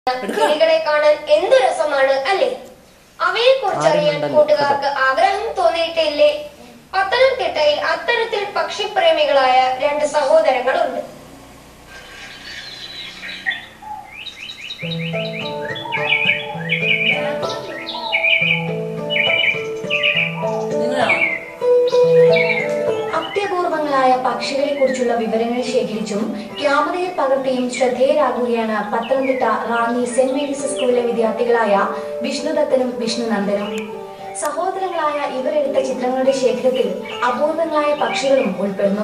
കിളികളെ കാണാൻ എന്ത് രസമാണ് അല്ലേ അവയെ കുറിച്ചറിയാൻ ആരും കൂട്ടുകാർക്ക് ആഗ്രഹം തോന്നിയിട്ടില്ലേ പത്തനംതിട്ടയിൽ അത്തരത്തിൽ പക്ഷിപ്രേമികളായ രണ്ട് സഹോദരങ്ങളുണ്ട് നിങ്ങളാണോ അത്യപൂർവങ്ങളായ പക്ഷികളെ കുറിച്ചുള്ള വിവരങ്ങൾ ശേഖരിച്ചും ക്യാമറയിൽ പകർത്തിയും ശ്രദ്ധേയരാകുകയാണ് പത്തനംതിട്ട റാന്നി സെന്റ് മേരീസ് സ്കൂളിലെ വിദ്യാർത്ഥികളായ വിഷ്ണുദത്തനും വിഷ്ണുനന്ദനും സഹോദരങ്ങളായ ഇവരെടുത്ത ചിത്രങ്ങളുടെ ശേഖരത്തിൽ അപൂർവങ്ങളായ പക്ഷികളും ഉൾപ്പെടുന്നു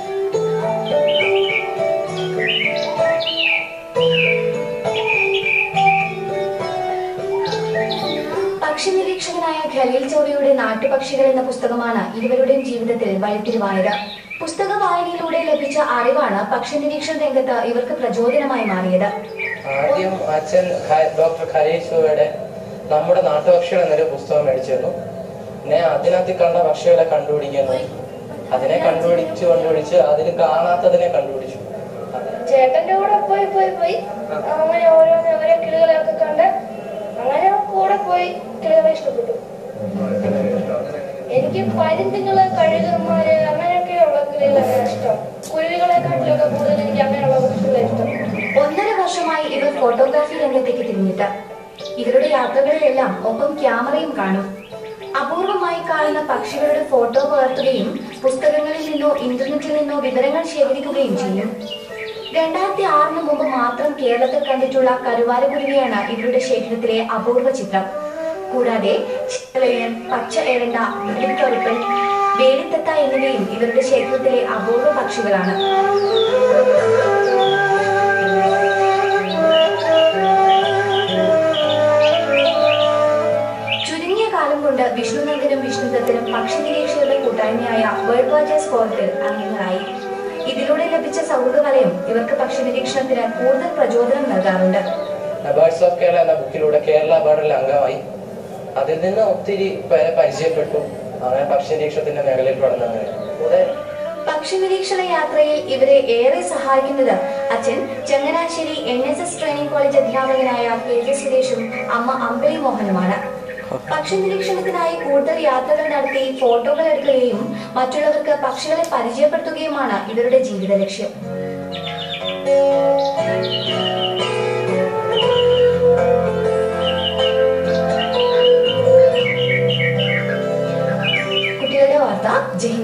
പക്ഷി നിരീക്ഷകനായ ഖലീൽ ചോറിയുടെ നാട്ടുപക്ഷികൾ എന്ന പുസ്തകമാണ് ഇരുവരുടെയും ജീവിതത്തിൽ വഴിത്തിരിവായത് പുസ്തക വായനയിലൂടെ ലഭിച്ച അറിവാണ് പക്ഷി നിരീക്ഷണ രംഗത്ത് ഇവർക്ക് പ്രചോദനമായി മാറിയത് ആദ്യം അച്ഛൻ ഖ- ഡോക്ടർ ഖലീഷുവയുടെ നമ്മുടെ നാട്ടുപക്ഷികൾ എന്നൊരു പുസ്തകം മേടിച്ചു തന്നു പിന്നെ അതിനകത്ത് കണ്ട പക്ഷികളെ കണ്ടുപിടിക്കുന്നു അതിനെ കണ്ടുപിടിച്ച് കണ്ടുപിടിച്ച് അതിൽ കാണാത്തതിനെ കണ്ടുപിടിച്ചു ചേട്ടന്റെ കൂടെ പോയി പോയി പോയി അങ്ങനെ ഓരോന്ന് ഓരോ കിളികളെയൊക്കെ കണ്ട് അങ്ങനെ കൂടെ പോയി കിളികളെ ഇഷ്ടപ്പെട്ടു എനിക്ക് പരുന്തുകള് കഴുകന്മാര് അങ്ങനെയൊക്കെയുള്ള കിളികളാണ് ഇഷ്ടം കുരുവികളെക്കാട്ടിലൊക്കെ കൂടുതൽ എനിക്ക് അങ്ങനെയുള്ള പക്ഷികളെ ഇഷ്ടം ഒന്നര വർഷമായി ഇവർ ഫോട്ടോഗ്രാഫി രംഗത്തേക്ക് തിരിഞ്ഞിട്ട് ഇവരുടെ യാത്രകളിലെല്ലാം ഒപ്പം ക്യാമറയും കാണും അപൂർവമായി കാണുന്ന പക്ഷികളുടെ ഫോട്ടോ പകർത്തുകയും പുസ്തകങ്ങളിൽ നിന്നോ ഇന്റർനെറ്റിൽ നിന്നോ വിവരങ്ങൾ ശേഖരിക്കുകയും ചെയ്യും രണ്ടായിരത്തി ആറിന് മുമ്പ് മാത്രം കേരളത്തിൽ കണ്ടിട്ടുള്ള കരുവാരക്കുരുവിയാണ് ഇവരുടെ ശേഖരത്തിലെ അപൂർവ ചിത്രം കൂടാതെ ചിത്രലയൻ പച്ച എരണ്ട ഇടിക്കറുപ്പൻ വേലിത്തത്ത എന്നിവയും ഇവരുടെ ശേഖരത്തിലെ അപൂർവ പക്ഷികളാണ് ചുരുങ്ങിയ കാലം കൊണ്ട് വിഷ്ണുനന്ദനും വിഷ്ണുദത്തനും പക്ഷി നിരീക്ഷകരുടെ കൂട്ടായ്മയായ വേൾഡ് വാച്ചേഴ്സ് ഫോറത്തിൽ അംഗങ്ങളായി ഇതിലൂടെ ലഭിച്ച സൗഹൃദ വലയം ഇവർക്ക് പക്ഷി നിരീക്ഷണത്തിന് കൂടുതൽ പ്രചോദനം നൽകാറുണ്ട് ബേർഡ്സ് ഓഫ് കേരള എന്ന ബുക്കിലൂടെ കേരള ബേർഡിൽ അംഗമായി അതിൽ നിന്ന് ഒത്തിരി പേരെ പരിചയപ്പെട്ടു അങ്ങനെ പക്ഷി നിരീക്ഷണത്തിന്റെ മേഖലയിൽ കടന്നു അങ്ങനെ കൂടെ പക്ഷി നിരീക്ഷണ യാത്രയിൽ ഇവരെ ഏറെ സഹായിക്കുന്നത് അച്ഛൻ Changanassery N S S training college അധ്യാപകനായ കെ ജെ സുരേഷും അമ്മ അമ്പിളി മോഹനുമാണ് പക്ഷി നിരീക്ഷണത്തിനായി കൂടുതൽ യാത്രകൾ നടത്തി ഫോട്ടോകൾ എടുക്കുകയും മറ്റുള്ളവർക്ക് പക്ഷികളെ പരിചയപ്പെടുത്തുകയുമാണ് ഇവരുടെ ജീവിത ലക്ഷ്യം കുട്ടികളുടെ വാർത്ത ജയ് ഹിന്ദ്